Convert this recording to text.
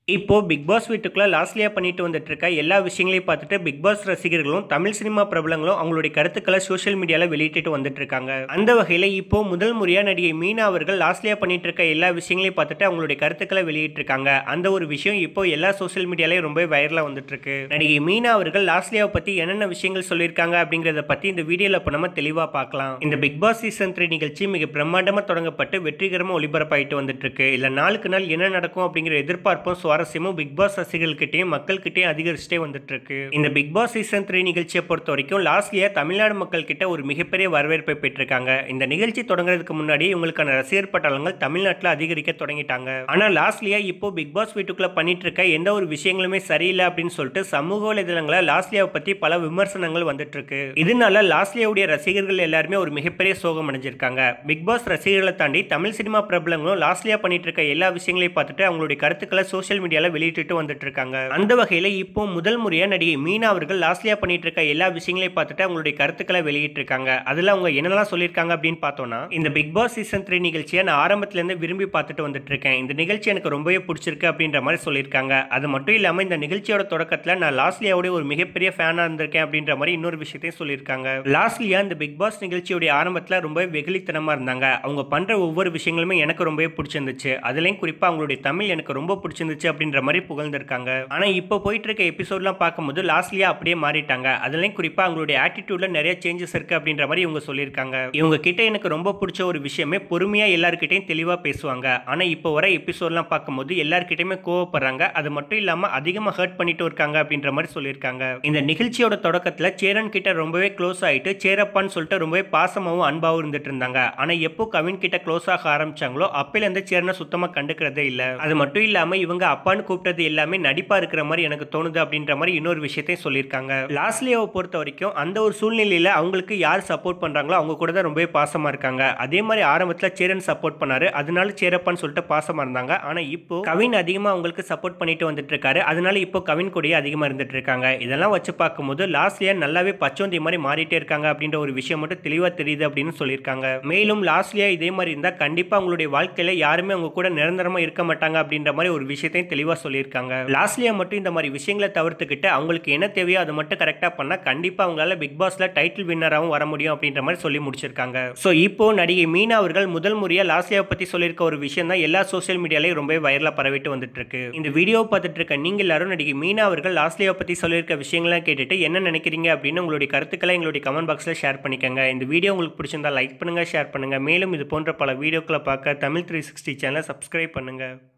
இப்போ Bigg Boss வீட்டுக்குள்ள லாஸ்ட்லியா பண்ணிட்டு வந்துட்டு இருக்க எல்லா விஷயங்களையும் பார்த்துட்டு பிக் பாஸ் ரசிகர்களும் தமிழ் சினிமா பிரபலங்களும் அவங்களுடைய கருத்துக்களை சோஷியல் மீடியால வெளியிட்டு வந்துட்டு இருக்காங்க அந்த வகையில இப்போ முதல் முறையா நடிகை மீனா அவர்கள் லாஸ்ட்லியா பண்ணிட்டு இருக்க எல்லா விஷயங்களையும் பார்த்துட்டு அவங்களுடைய கருத்துக்களை வெளியிட்டு இருக்காங்க அந்த ஒரு விஷயம் இப்போ எல்லா சோஷியல் மீடியாலையும் ரொம்ப வைரலா வந்துட்டு இருக்கு நடிகை மீனா அவர்கள் லாஸ்ட்லியாவை பத்தி என்னென்ன விஷயங்கள் சொல்லியிருக்காங்க அப்படிங்கறத பத்தி இந்த வீடியோல இப்போ நம்ம தெளிவா பார்க்கலாம் இந்த பிக் பாஸ் சீசன் த்ரீ நிகழ்ச்சி மிக பிரம்மாண்டமா தொடங்கப்பட்டு வெற்றிகரமா ஒளிபரப்பாயிட்டு வந்துட்டு இருக்கு இல்ல நாளுக்கு நாள் என்ன நடக்கும் அப்படிங்கிற எதிர்பார்ப்பும் சுவாரஸ்யமும் பிக் பாஸ் ரசிகர்கள்கிட்டயும் மக்கள்கிட்டயும் அதிகரிச்சுட்டே வந்துட்டு இருக்கு இந்த பிக் பாஸ் சீசன் த்ரீ நிகழ்ச்சியை பொறுத்த வரைக்கும் லாஸ்ட் இயர் தமிழ்நாடு மக்கள் கிட்ட ஒரு மிகப்பெரிய வரவேற்பை பெற்றிருக்காங்க இந்த நிகழ்ச்சி தொடங்குறதுக்கு முன்னாடி இவங்களுக்கான ரசிகர் பட்டாளங்கள் தமிழ்நாட்டில் அதிகரிக்க தொடங்கிட்டாங்க ஆனா லாஸ்ட் இயர் இப்போ பிக் பாஸ் வீட்டுக்குள்ள பண்ணிட்டு இருக்க எந்த ஒரு விஷயங்களுமே சரியில்லை அப்படின்னு சொல்லிட்டு சமூக வலைதளங்கள லாஸ்லியாவை பத்தி பல விமர்சனங்கள் வந்துட்டு இருக்கு இதனால லாஸ்லியாவுடைய ரசிகர்கள் எல்லாருமே ஒரு மிகப்பெரிய சோகம் அடைஞ்சிருக்காங்க பிக் பாஸ் ரசிகர்களை தாண்டி தமிழ் சினிமா பிரபலங்களும் லாஸ்லியா பண்ணிட்டு இருக்க எல்லா விஷயங்களையும் பார்த்துட்டு அவங்களுடைய கருத்துக்களை சோஷியல் மீடியால வெளியிட்டு வந்துட்டு இருக்காங்க அந்த வகையில இப்போ முதல் முறையா நடிகை மீனா அவர்கள் லாஸ்லியா பண்ணிட்டு இருக்க எல்லா விஷயங்களையும் பார்த்துட்டு அவங்களுடைய கருத்துக்களை வெளியிட்டு இருக்காங்க அதுல அவங்க என்னெல்லாம் சொல்லியிருக்காங்க அப்படின்னு பார்த்தோம்னா இந்த பிக் பாஸ் சீசன் த்ரீ நிகழ்ச்சியை நான் ஆரம்பத்துல இருந்து விரும்பி பார்த்துட்டு வந்துட்டு இருக்கேன் இந்த நிகழ்ச்சி எனக்கு ரொம்பவே பிடிச்சிருக்கு அப்படின்ற மாதிரி சொல்லியிருக்காங்க அது மட்டும் இல்லாம இந்த நிகழ்ச்சியோட தொடக்கத்துல நான் லாஸ்லியாவுடைய ஒரு மிகப்பெரிய ஃபேனா இருந்திருக்கேன் அப்படின்ற மாதிரி இன்னொரு விஷயத்தையும் சொல்லியிருக்காங்க லாஸ்லியா இந்த பிக் பாஸ் நிகழ்ச்சியோடைய ஆரம்பத்துல ரொம்பவே வெகுளித்தனமா இருந்தாங்க அவங்க பண்ற ஒவ்வொரு விஷயங்களுமே எனக்கு ரொம்பவே பிடிச்சிருந்துச்சு அதுலயும் குறிப்பா அவங்களுடைய தமிழ் எனக்கு ரொம்ப பிடிச்சிருந்துச்சு அப்படின்ற மாதிரி புகழ்ந்திருக்காங்க ஆனா இப்போ போயிட்டு இருக்க எபிசோட்லாம் பார்க்கும்போது லாஸ்ட்லியா அப்படியே மாறிட்டாங்க அதுலயும் குறிப்பா அவங்களுடைய ஆட்டிடியூட்ல நிறைய சேஞ்சஸ் இருக்கு அப்படின்ற மாதிரி இவங்க சொல்லியிருக்காங்க இவங்க கிட்ட எனக்கு ரொம்ப பிடிச்ச ஒரு விஷயமே பொறுமையா எல்லார்கிட்டையும் தெளிவா பேசுவாங்க ஆனா இப்போ வர எபிசோட்லாம் பார்க்கும்போது எல்லார்கிட்டயுமே கோவப்படுறாங்க அது மட்டும் இல்லாம அதிகமா ஹர்ட் பண்ணிட்டு இருக்காங்க அப்படின்ற மாதிரி சொல்லியிருக்காங்க இந்த நிகழ்ச்சியோட தொடக்கத்துல சேரன் கிட்ட ரொம்பவே க்ளோஸ் ஆயிட்டு சேரப்பான்னு சொல்லிட்டு ரொம்பவே பாசமாவும் அன்பாவும் இருந்துட்டு இருந்தாங்க ஆனா எப்போ கவின் கிட்ட க்ளோஸ் ஆக ஆரம்பிச்சாங்களோ அப்பையில இருந்து சேரனை சுத்தமா கண்டுக்கிறதே இல்ல அது மட்டும் இல்லாம இவங்க அப்பான்னு கூப்பிட்டது எல்லாமே நடிப்பா இருக்கிற மாதிரி எனக்கு தோணுது அப்படின்ற மாதிரி இன்னொரு விஷயத்தையும் சொல்லியிருக்காங்க லாஸ்ட்லியாவை பொறுத்த வரைக்கும் அந்த ஒரு சூழ்நிலையில அவங்களுக்கு யார் சப்போர்ட் பண்றாங்களோ அவங்க கூட தான் ரொம்பவே பாசமா இருக்காங்க அதே மாதிரி ஆரம்பத்துல சேரன் சப்போர்ட் பண்ணாரு அதனால சேரப்பான்னு சொல்லிட்டு பாசமா இருந்தாங்க ஆனா இப்போ கவின் அதிகமா அவங்களுக்கு சப்போர்ட் பண்ணிட்டு வந்துட்டு இருக்காரு அதனால இப்போ கவின் கூடயே அதிகமா இருந்துட்டு இருக்காங்க இதெல்லாம் வச்சு பார்க்கும்போது லாஸ்ட்லியா நல்லாவே பச்சோந்தி மாதிரி மாறிட்டே இருக்காங்க அப்படின்ற ஒரு விஷயம் மட்டும் தெளிவா தெரியுது அப்படின்னு சொல்லியிருக்காங்க மேலும் லாஸ்ட்லியா இதே மாதிரி இருந்தா கண்டிப்பா அவங்களுடைய வாழ்க்கையில யாருமே அவங்க கூட நிரந்தரமா இருக்க மாட்டாங்க அப்படின்ற மாதிரி ஒரு விஷயத்தையும் தெளிவா சொல்லியிருக்காங்க லாஸ்ட்லியா மட்டும் இந்த மாதிரி விஷயங்களை தவிர்த்துக்கிட்டு அவங்களுக்கு என்ன தேவையோ அதை மட்டும் கரெக்டா பண்ணா கண்டிப்பா அவங்களால பிக் பாஸ்ல டைட்டில் வின்னராகவும் வர முடியும் அப்படின்ற மாதிரி சொல்லி முடிச்சிருக்காங்க ஸோ இப்போ நடிகை மீனா அவர்கள் முதல் முறையா லாஸ்ட்லியாவை பத்தி சொல்லியிருக்க ஒரு விஷயம் தான் எல்லா சோஷியல் மீடியாலையும் ரொம்ப வைரலா பரவிட்டு வந்துட்டு இருக்கு இந்த வீடியோ பார்த்துட்டு இருக்க நீங்க எல்லாரும் நடிகை மீனா அவர்கள் லாஸ்ட்லியாவை பத்தி சொல்லியிருக்க விஷயங்கள்லாம் கேட்டுட்டு என்ன நினைக்கிறீங்க அப்படின்னு உங்களுடைய கருத்துக்களை எங்களுடைய கமெண்ட் பாக்ஸ்ல ஷேர் பண்ணிக்கோங்க இந்த வீடியோ உங்களுக்கு பிடிச்சிருந்தா லைக் பண்ணுங்க ஷேர் பண்ணுங்க மேலும் இது போன்ற பல வீடியோக்களை பார்க்க தமிழ் த்ரீ சிக்ஸ்டி சேனலை சப்ஸ்கிரைப் பண்ணுங்க